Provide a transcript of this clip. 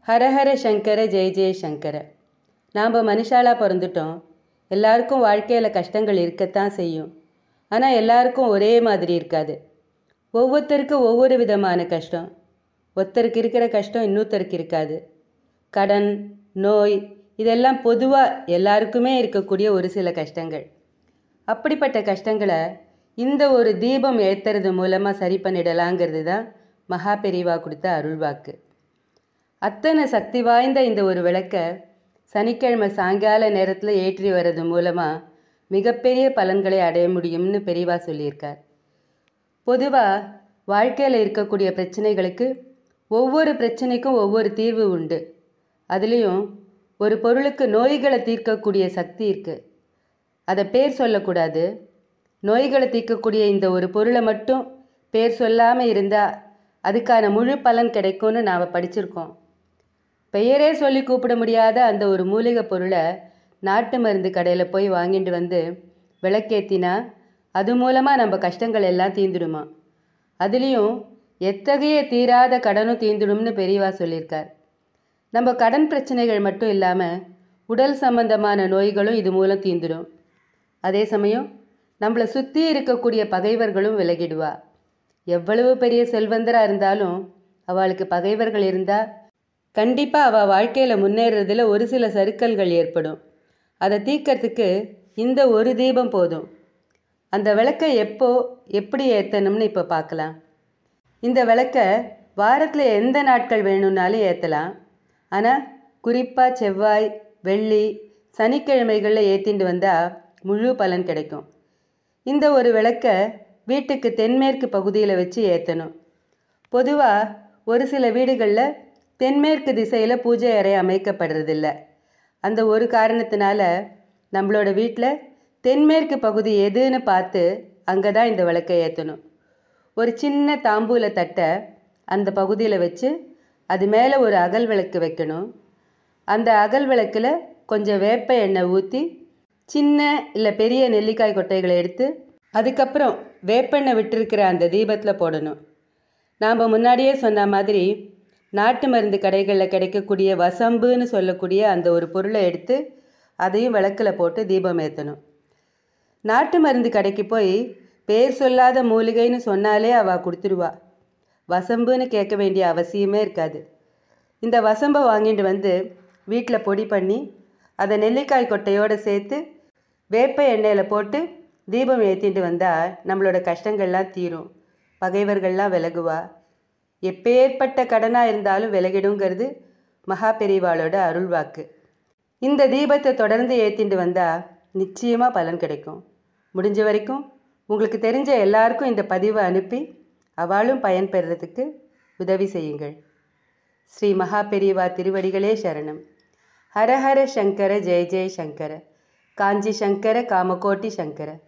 ஹரஹர சங்கர ஜெய ஜெய சங்கர நாம் மனுஷாலாக பிறந்துட்டோம் எல்லாருக்கும் வாழ்க்கையில் கஷ்டங்கள் இருக்கத்தான் செய்யும் ஆனால் எல்லாருக்கும் ஒரே மாதிரி இருக்காது ஒவ்வொருத்தருக்கும் ஒவ்வொரு விதமான கஷ்டம் ஒருத்தருக்கு இருக்கிற கஷ்டம் இன்னொருத்தருக்கு இருக்காது கடன் நோய் இதெல்லாம் பொதுவாக எல்லாருக்குமே இருக்கக்கூடிய ஒரு சில கஷ்டங்கள் அப்படிப்பட்ட கஷ்டங்களை இந்த ஒரு தீபம் ஏற்றுறது மூலமாக சரி பண்ணிடலாங்கிறது தான் மகா பெரிவா கொடுத்த அருள்வாக்கு அத்தனை சக்தி வாய்ந்த இந்த ஒரு விளக்கை சனிக்கிழமை சாயங்கால நேரத்தில் ஏற்றி வர்றது மூலமாக மிகப்பெரிய பலன்களை அடைய முடியும்னு பெரியவா சொல்லியிருக்கார் பொதுவாக வாழ்க்கையில் இருக்கக்கூடிய பிரச்சனைகளுக்கு ஒவ்வொரு பிரச்சனைக்கும் ஒவ்வொரு தீர்வு உண்டு அதுலேயும் ஒரு பொருளுக்கு நோய்களை தீர்க்கக்கூடிய சக்தி இருக்குது அதை பேர் சொல்லக்கூடாது நோய்களை தீர்க்கக்கூடிய இந்த ஒரு பொருளை மட்டும் பேர் சொல்லாமல் இருந்தால் அதுக்கான முழு பலன் கிடைக்கும்னு நாம் படிச்சிருக்கோம் பெயரே சொல்லி கூப்பிட முடியாத அந்த ஒரு மூலிகை பொருளை நாட்டு மருந்து கடையில் போய் வாங்கிட்டு வந்து விளக்கேற்றினா அது மூலமாக நம்ம கஷ்டங்கள் எல்லாம் தீந்துடுமா அதுலேயும் எத்தகைய தீராத கடனும் தீந்துடும்னு பெரியவா சொல்லியிருக்கார் நம்ம கடன் பிரச்சனைகள் மட்டும் இல்லாமல் உடல் சம்பந்தமான நோய்களும் இது மூலம் தீந்துடும் அதே சமயம் நம்மளை சுற்றி இருக்கக்கூடிய பகைவர்களும் விலகிடுவா எவ்வளவு பெரிய செல்வந்தராக இருந்தாலும் அவளுக்கு பகைவர்கள் இருந்தால் கண்டிப்பாக அவள் வாழ்க்கையில் முன்னேறதுல ஒரு சில சறுக்கல்கள் ஏற்படும் அதை தீர்க்கறதுக்கு இந்த ஒரு தீபம் போதும் அந்த விளக்கை எப்போ எப்படி ஏற்றணும்னு இப்போ பார்க்கலாம் இந்த விளக்கை வாரத்தில் எந்த நாட்கள் வேணும்னாலும் ஏற்றலாம் ஆனால் குறிப்பாக செவ்வாய் வெள்ளி சனிக்கிழமைகளில் ஏற்றிட்டு வந்தால் முழு பலன் கிடைக்கும் இந்த ஒரு விளக்கை வீட்டுக்கு தென்மேற்கு பகுதியில் வச்சு ஏற்றணும் பொதுவாக ஒரு சில வீடுகளில் தென்மேற்கு திசையில் பூஜை அறை அமைக்கப்படுறதில்ல அந்த ஒரு காரணத்தினால நம்மளோட வீட்டில் தென்மேற்கு பகுதி எதுன்னு பார்த்து அங்கே தான் இந்த விளக்கை ஏற்றணும் ஒரு சின்ன தாம்பூல தட்டை அந்த பகுதியில் வச்சு அது மேலே ஒரு அகல் விளக்கு வைக்கணும் அந்த அகல் விளக்கில் கொஞ்சம் வேப்ப எண்ணெய் ஊற்றி சின்ன இல்லை பெரிய நெல்லிக்காய் கொட்டைகளை எடுத்து அதுக்கப்புறம் வேப்பெண்ணெய் விட்டிருக்கிற அந்த தீபத்தில் போடணும் நாம் முன்னாடியே சொன்ன மாதிரி நாட்டு மருந்து கடைகளில் கிடைக்கக்கூடிய வசம்புன்னு சொல்லக்கூடிய அந்த ஒரு பொருளை எடுத்து அதையும் விளக்கில் போட்டு தீபம் ஏற்றணும் நாட்டு மருந்து கடைக்கு போய் பேர் சொல்லாத மூலிகைன்னு சொன்னாலே அவள் கொடுத்துருவா வசம்புன்னு கேட்க வேண்டிய அவசியமே இருக்காது இந்த வசம்பை வாங்கிட்டு வந்து வீட்டில் பொடி பண்ணி அதை நெல்லிக்காய் கொட்டையோடு சேர்த்து வேப்ப எண்ணெயில் போட்டு தீபம் ஏற்றிட்டு வந்தால் நம்மளோட கஷ்டங்கள்லாம் தீரும் பகைவர்கள்லாம் விலகுவா எப்பேற்பட்ட கடனாக இருந்தாலும் விலகிடுங்கிறது மகா பெரிவாளோட அருள்வாக்கு இந்த தீபத்தை தொடர்ந்து ஏற்றிட்டு வந்தால் நிச்சயமாக பலன் கிடைக்கும் முடிஞ்ச வரைக்கும் உங்களுக்கு தெரிஞ்ச எல்லாருக்கும் இந்த பதிவை அனுப்பி அவளும் பயன் பெறுறதுக்கு உதவி செய்யுங்கள் ஸ்ரீ மகா பெரியவா திருவடிகளே சரணம் ஹரஹர சங்கர ஜெய ஜெய சங்கர காஞ்சி சங்கர காமகோட்டி சங்கர